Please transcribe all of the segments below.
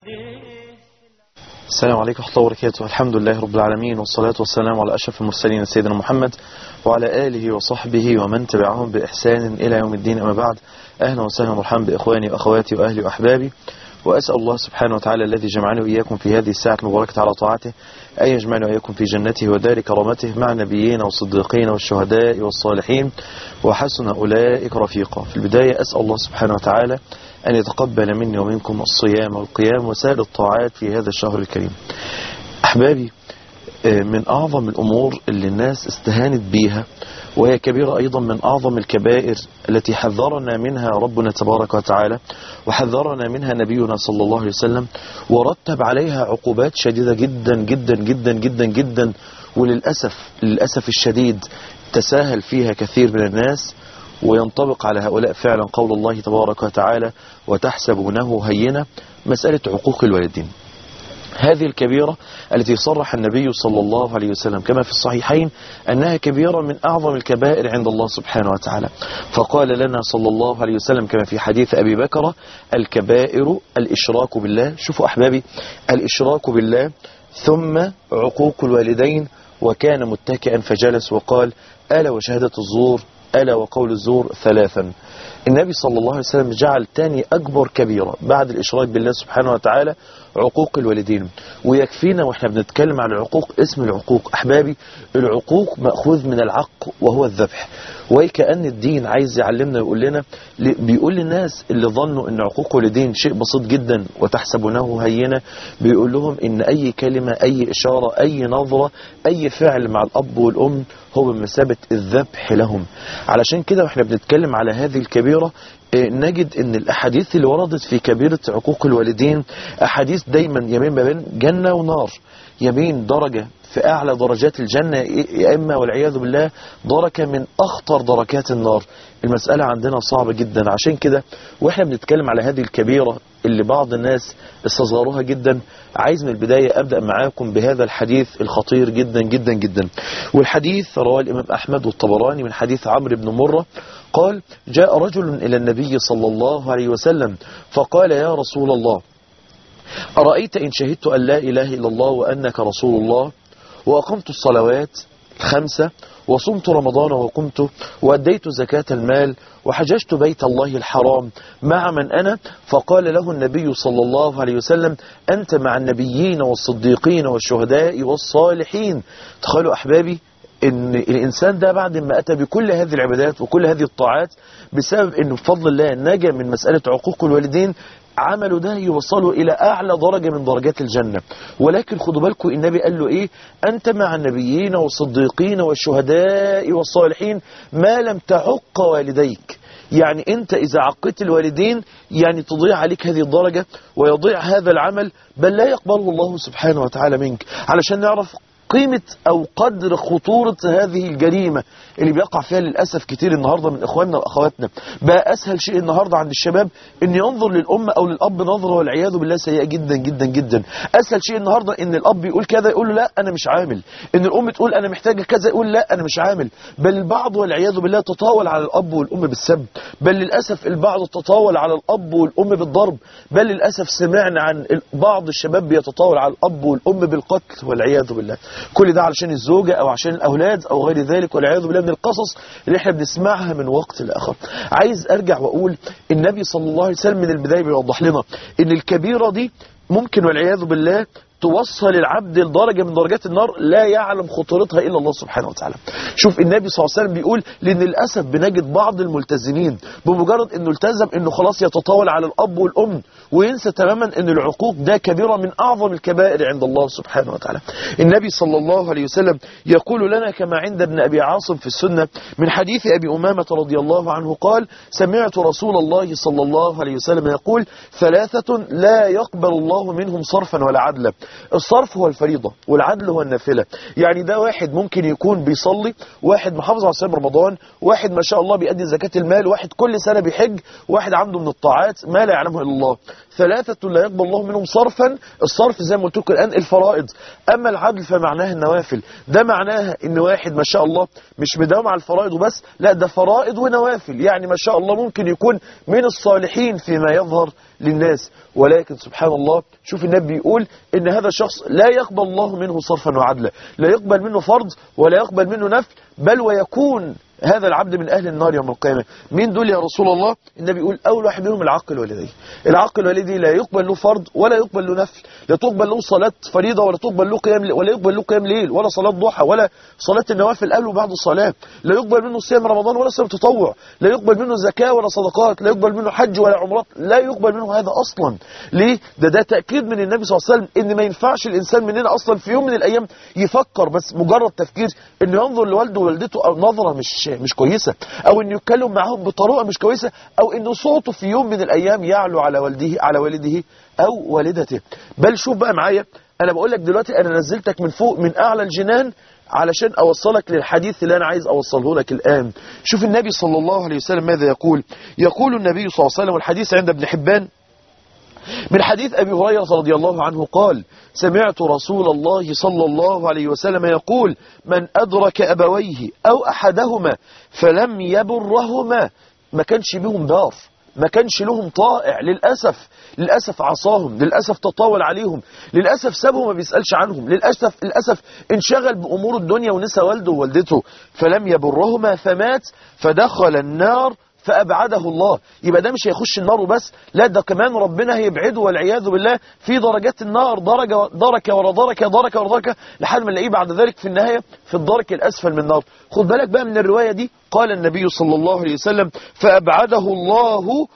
السلام عليكم ورحمة الله وبركاته الحمد لله رب العالمين والصلاة والسلام على أشرف المرسلين سيدنا محمد وعلى آله وصحبه ومن تبعهم بإحسان إلى يوم الدين أما بعد أهلا وسهلا مرحبا بإخواني وأخواتي وأهلي وأحبابي وأسأل الله سبحانه وتعالى الذي جمعني وإياكم في هذه الساعة المباركة على طاعته أن يجمعني وإياكم في جنته ودار كرامته مع النبيين والصديقين والشهداء والصالحين وحسن أولئك رفيقا في البداية أسأل الله سبحانه وتعالى أن يتقبل مني ومنكم الصيام والقيام وسائر الطاعات في هذا الشهر الكريم أحبابي من أعظم الأمور اللي الناس استهانت بيها وهي كبيرة أيضا من أعظم الكبائر التي حذرنا منها ربنا تبارك وتعالى وحذرنا منها نبينا صلى الله عليه وسلم ورتب عليها عقوبات شديدة جدا جدا جدا جدا جدا وللأسف للأسف الشديد تساهل فيها كثير من الناس وينطبق على هؤلاء فعلا قول الله تبارك وتعالى وتحسبونه هينة مسألة عقوق الوالدين هذه الكبيرة التي صرح النبي صلى الله عليه وسلم كما في الصحيحين أنها كبيرة من أعظم الكبائر عند الله سبحانه وتعالى فقال لنا صلى الله عليه وسلم كما في حديث أبي بكر الكبائر الإشراك بالله شوفوا أحبابي الإشراك بالله ثم عقوق الوالدين وكان متكئا فجلس وقال ألا وشهادة الزور ألا وقول الزور ثلاثا النبي صلى الله عليه وسلم جعل تاني أكبر كبيرة بعد الإشراك بالله سبحانه وتعالى عقوق الوالدين ويكفينا وإحنا بنتكلم عن العقوق اسم العقوق أحبابي العقوق مأخوذ من العق وهو الذبح وكأن الدين عايز يعلمنا يقول لنا بيقول للناس اللي ظنوا ان عقوق الوالدين شيء بسيط جدا وتحسبونه هينة بيقول لهم ان اي كلمة اي اشارة اي نظرة اي فعل مع الاب والام هو بمثابة الذبح لهم علشان كده واحنا بنتكلم على هذه الكبيرة نجد ان الاحاديث اللي وردت في كبيرة عقوق الوالدين احاديث دايما يمين ما بين جنة ونار يمين درجة في أعلى درجات الجنة يا إما والعياذ بالله دركة من أخطر دركات النار المسألة عندنا صعبة جدا عشان كده وإحنا بنتكلم على هذه الكبيرة اللي بعض الناس استصغروها جدا عايز من البداية أبدأ معاكم بهذا الحديث الخطير جدا جدا جدا والحديث رواه الإمام أحمد والطبراني من حديث عمرو بن مرة قال جاء رجل إلى النبي صلى الله عليه وسلم فقال يا رسول الله أرأيت إن شهدت أن لا إله إلا الله وأنك رسول الله وأقمت الصلوات الخمسة وصمت رمضان وقمت وأديت زكاة المال وحججت بيت الله الحرام مع من أنا فقال له النبي صلى الله عليه وسلم أنت مع النبيين والصديقين والشهداء والصالحين تخيلوا أحبابي ان الانسان ده بعد ما اتى بكل هذه العبادات وكل هذه الطاعات بسبب انه بفضل الله نجا من مسألة عقوق الوالدين عمله ده يوصله إلى أعلى درجة من درجات الجنة ولكن خدوا بالكم النبي قال له إيه أنت مع النبيين والصديقين والشهداء والصالحين ما لم تعق والديك يعني أنت إذا عقيت الوالدين يعني تضيع عليك هذه الدرجة ويضيع هذا العمل بل لا يقبله الله سبحانه وتعالى منك علشان نعرف قيمة أو قدر خطورة هذه الجريمة اللي بيقع فيها للأسف كتير النهاردة من إخواننا وأخواتنا بقى أسهل شيء النهاردة عند الشباب إن ينظر للأم أو للأب نظرة والعياذ بالله سيئة جدا جدا جدا أسهل شيء النهاردة إن الأب يقول كذا يقول له لا أنا مش عامل إن الأم تقول أنا محتاجة كذا يقول لا أنا مش عامل بل البعض والعياذ بالله تطاول على الأب والأم بالسب بل للأسف البعض تطاول على الأب والأم بالضرب بل للأسف سمعنا عن بعض الشباب بيتطاول على الأب والأم بالقتل والعياذ بالله كل ده علشان الزوجة أو عشان الأولاد أو غير ذلك والعياذ بالله من القصص اللي احنا بنسمعها من وقت لآخر عايز أرجع وأقول النبي صلى الله عليه وسلم من البداية بيوضح لنا إن الكبيرة دي ممكن والعياذ بالله توصل العبد لدرجة من درجات النار لا يعلم خطورتها إلا الله سبحانه وتعالى شوف النبي صلى الله عليه وسلم بيقول لأن للأسف بنجد بعض الملتزمين بمجرد أنه التزم أنه خلاص يتطاول على الأب والأم وينسى تماما أن العقوق ده كبيرة من أعظم الكبائر عند الله سبحانه وتعالى النبي صلى الله عليه وسلم يقول لنا كما عند ابن أبي عاصم في السنة من حديث أبي أمامة رضي الله عنه قال سمعت رسول الله صلى الله عليه وسلم يقول ثلاثة لا يقبل الله منهم صرفا ولا عدلا الصرف هو الفريضة والعدل هو النافلة يعني ده واحد ممكن يكون بيصلي واحد محافظ على صيام رمضان واحد ما شاء الله بيأدي زكاة المال واحد كل سنة بيحج واحد عنده من الطاعات ما لا يعلمه إلا الله ثلاثة لا يقبل الله منهم صرفا الصرف زي ما قلت لكم الآن الفرائض أما العدل فمعناه النوافل ده معناها إن واحد ما شاء الله مش مداوم على الفرائض وبس لا ده فرائض ونوافل يعني ما شاء الله ممكن يكون من الصالحين فيما يظهر للناس ولكن سبحان الله شوف النبي بيقول ان هذا الشخص لا يقبل الله منه صرفا وعدلا لا يقبل منه فرض ولا يقبل منه نفل بل ويكون هذا العبد من أهل النار يوم القيامة مين دول يا رسول الله النبي يقول أول واحد منهم العقل الوالدي العقل الوالدي لا يقبل له فرض ولا يقبل له نفل لا تقبل له صلاة فريضة ولا تقبل له قيام ولا يقبل له قيام ليل ولا صلاة ضحى ولا صلاة النوافل قبل وبعد الصلاة لا يقبل منه صيام رمضان ولا صيام تطوع لا يقبل منه زكاة ولا صدقات لا يقبل منه حج ولا عمرات لا يقبل منه هذا أصلا ليه ده ده تأكيد من النبي صلى الله عليه وسلم ان ما ينفعش الإنسان مننا أصلا في يوم من الأيام يفكر بس مجرد تفكير انه ينظر لوالده ووالدته أو نظرة مش مش كويسة او انه يتكلم معاهم بطريقه مش كويسه او انه صوته في يوم من الايام يعلو على والده على والده او والدته بل شوف بقى معايا انا بقول لك دلوقتي انا نزلتك من فوق من اعلى الجنان علشان اوصلك للحديث اللي انا عايز اوصله لك الان شوف النبي صلى الله عليه وسلم ماذا يقول يقول النبي صلى الله عليه وسلم والحديث عند ابن حبان من حديث أبي هريرة رضي الله عنه قال سمعت رسول الله صلى الله عليه وسلم يقول من أدرك أبويه أو أحدهما فلم يبرهما ما كانش بهم بار ما كانش لهم طائع للأسف للأسف عصاهم للأسف تطاول عليهم للأسف سابهم ما بيسألش عنهم للأسف للأسف انشغل بأمور الدنيا ونسى والده ووالدته فلم يبرهما فمات فدخل النار فأبعده الله يبقى ده مش هيخش النار وبس لا ده كمان ربنا هيبعده والعياذ بالله في درجات النار درجة دركة ورا دركة دركة ورا دركة لحد ما نلاقيه بعد ذلك في النهاية في الدرك الأسفل من النار خد بالك بقى من الرواية دي قال النبي صلى الله عليه وسلم فأبعده الله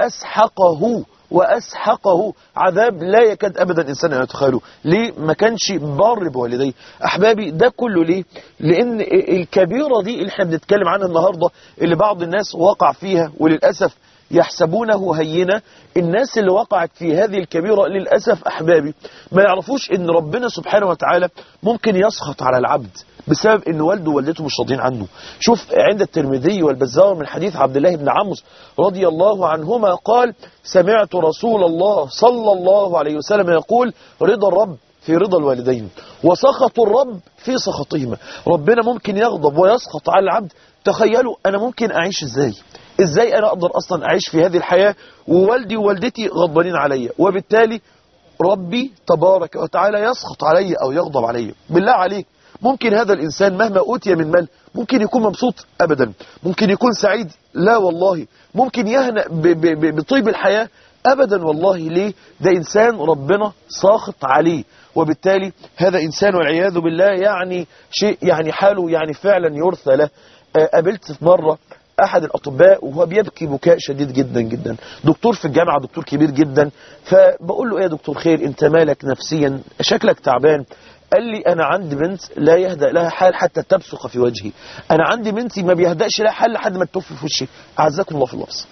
وأسحقه وأسحقه عذاب لا يكاد أبدا إنسان أن يتخيله ليه ما كانش بار بوالديه أحبابي ده كله ليه لأن الكبيرة دي اللي احنا بنتكلم عنها النهاردة اللي بعض الناس وقع فيها وللأسف يحسبونه هينة الناس اللي وقعت في هذه الكبيرة للأسف أحبابي ما يعرفوش ان ربنا سبحانه وتعالى ممكن يسخط على العبد بسبب ان والده ووالدته مش راضيين عنه شوف عند الترمذي والبزار من حديث عبد الله بن عمرو رضي الله عنهما قال سمعت رسول الله صلى الله عليه وسلم يقول رضا الرب في رضا الوالدين وسخط الرب في سخطهما ربنا ممكن يغضب ويسخط على العبد تخيلوا انا ممكن اعيش ازاي ازاي انا اقدر اصلا اعيش في هذه الحياة ووالدي ووالدتي غضبانين عليا وبالتالي ربي تبارك وتعالى يسخط علي او يغضب علي بالله عليك ممكن هذا الإنسان مهما أوتي من مال ممكن يكون مبسوط أبدا ممكن يكون سعيد لا والله ممكن يهنأ بطيب الحياة أبدا والله ليه ده إنسان ربنا ساخط عليه وبالتالي هذا إنسان والعياذ بالله يعني شيء يعني حاله يعني فعلا يرثى له قابلت في مرة أحد الأطباء وهو بيبكي بكاء شديد جدا جدا دكتور في الجامعة دكتور كبير جدا فبقول له إيه يا دكتور خير أنت مالك نفسيا شكلك تعبان قال لي أنا عندي بنت لا يهدأ لها حال حتى تبصق في وجهي أنا عندي بنتي ما بيهدأش لها حال لحد ما تطف في وشي أعزكم الله في اللفظ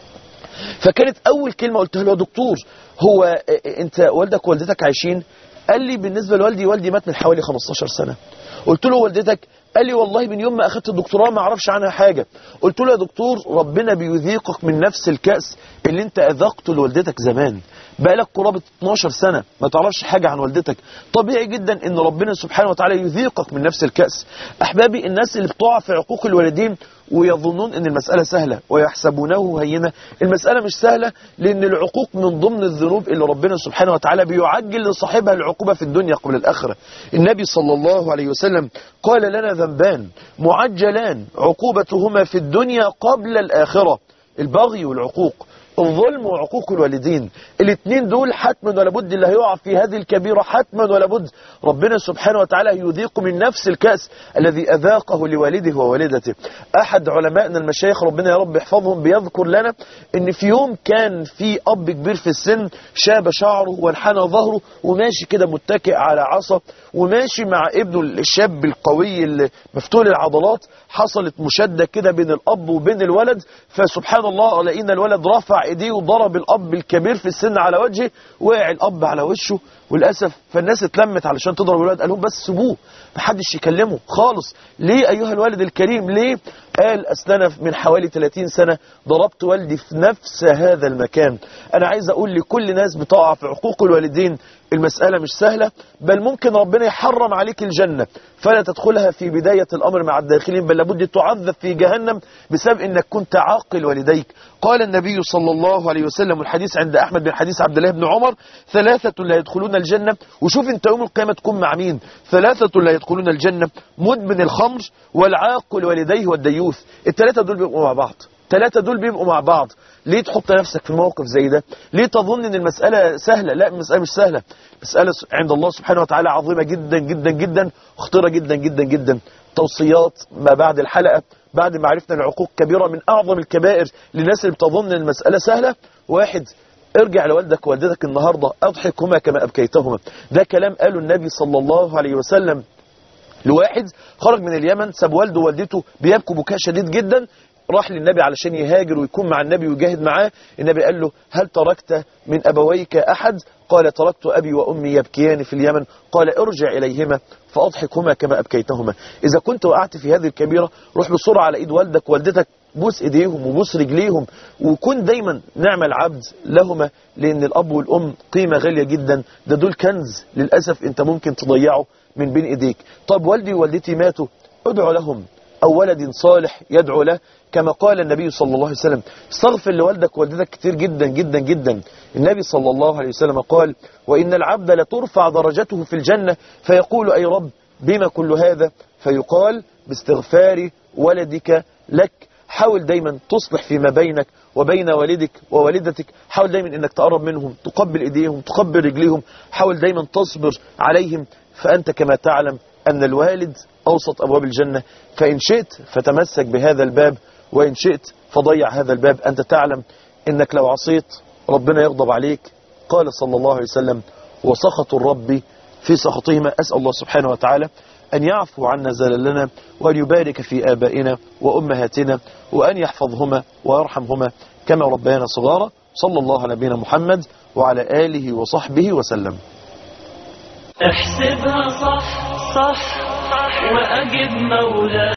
فكانت أول كلمة قلتها له يا دكتور هو أنت والدك ووالدتك عايشين قال لي بالنسبة لوالدي والدي مات من حوالي 15 سنة قلت له والدتك قال لي والله من يوم ما أخدت الدكتوراه ما أعرفش عنها حاجة قلت له يا دكتور ربنا بيذيقك من نفس الكأس اللي انت أذقته لوالدتك زمان بقالك قرابة 12 سنة ما تعرفش حاجة عن والدتك طبيعي جدا ان ربنا سبحانه وتعالى يذيقك من نفس الكأس أحبابي الناس اللي بتقع في عقوق الوالدين ويظنون ان المسألة سهلة ويحسبونه هينة المسألة مش سهلة لان العقوق من ضمن الذنوب اللي ربنا سبحانه وتعالى بيعجل لصاحبها العقوبة في الدنيا قبل الآخرة النبي صلى الله عليه وسلم قال لنا ذنبان معجلان عقوبتهما في الدنيا قبل الآخرة البغي والعقوق الظلم وعقوق الوالدين الاثنين دول حتما ولا بد اللي هيقع في هذه الكبيرة حتما ولا بد ربنا سبحانه وتعالى يذيق من نفس الكأس الذي أذاقه لوالده ووالدته أحد علمائنا المشايخ ربنا يا رب يحفظهم بيذكر لنا ان في يوم كان في أب كبير في السن شاب شعره وانحنى ظهره وماشي كده متكئ على عصا وماشي مع ابنه الشاب القوي مفتول العضلات حصلت مشادة كده بين الأب وبين الولد فسبحان الله لقينا الولد رفع ايديه وضرب الأب الكبير في السن على وجهه وقع الأب على وشه وللأسف فالناس اتلمت علشان تضرب الولد قال لهم بس سيبوه محدش يكلمه خالص ليه أيها الوالد الكريم ليه قال أسلنا من حوالي 30 سنة ضربت والدي في نفس هذا المكان أنا عايز أقول لكل ناس بتقع في عقوق الوالدين المسألة مش سهلة بل ممكن ربنا يحرم عليك الجنة فلا تدخلها في بداية الأمر مع الداخلين بل لابد تعذب في جهنم بسبب أنك كنت عاقل والديك قال النبي صلى الله عليه وسلم الحديث عند أحمد بن حديث عبد الله بن عمر ثلاثة لا يدخلون الجنة وشوف انت يوم القيامة تكون مع مين ثلاثة لا يدخلون الجنة مدمن الخمر والعاقل والديه والديوث الثلاثة دول بيبقوا مع بعض ثلاثة دول بيبقوا مع بعض ليه تحط نفسك في موقف زي ده ليه تظن ان المسألة سهلة لا المسألة مش سهلة مسألة عند الله سبحانه وتعالى عظيمة جدا جدا جدا خطيرة جدا جدا جدا توصيات ما بعد الحلقة بعد ما عرفنا العقوق كبيرة من أعظم الكبائر للناس اللي بتظن ان المسألة سهلة واحد ارجع لوالدك ووالدتك النهاردة أضحكهما كما أبكيتهما ده كلام قاله النبي صلى الله عليه وسلم لواحد خرج من اليمن ساب والده ووالدته بيبكوا بكاء شديد جدا راح للنبي علشان يهاجر ويكون مع النبي ويجاهد معاه النبي قال له هل تركت من أبويك أحد قال تركت أبي وأمي يبكيان في اليمن قال ارجع إليهما فأضحكهما كما أبكيتهما إذا كنت وقعت في هذه الكبيرة روح بسرعة على إيد والدك ووالدتك بوس إيديهم وبوس رجليهم وكن دايما نعم العبد لهما لأن الأب والأم قيمة غالية جدا ده دول كنز للأسف أنت ممكن تضيعه من بين إيديك طب والدي ووالدتي ماتوا ادعو لهم أو ولد صالح يدعو له كما قال النبي صلى الله عليه وسلم استغفر لوالدك ووالدتك كتير جدا جدا جدا النبي صلى الله عليه وسلم قال وإن العبد لترفع درجته في الجنة فيقول أي رب بما كل هذا فيقال باستغفار ولدك لك حاول دايما تصلح فيما بينك وبين والدك ووالدتك حاول دايما انك تقرب منهم تقبل ايديهم تقبل رجليهم حاول دايما تصبر عليهم فأنت كما تعلم أن الوالد أوسط أبواب الجنة فإن شئت فتمسك بهذا الباب وإن شئت فضيع هذا الباب أنت تعلم أنك لو عصيت ربنا يغضب عليك قال صلى الله عليه وسلم وسخط الرب في سخطهما أسأل الله سبحانه وتعالى أن يعفو عنا زللنا وأن يبارك في آبائنا وأمهاتنا وأن يحفظهما ويرحمهما كما ربيانا صغارا صلى الله على نبينا محمد وعلى آله وصحبه وسلم احسبها صح صح وأجب مولاي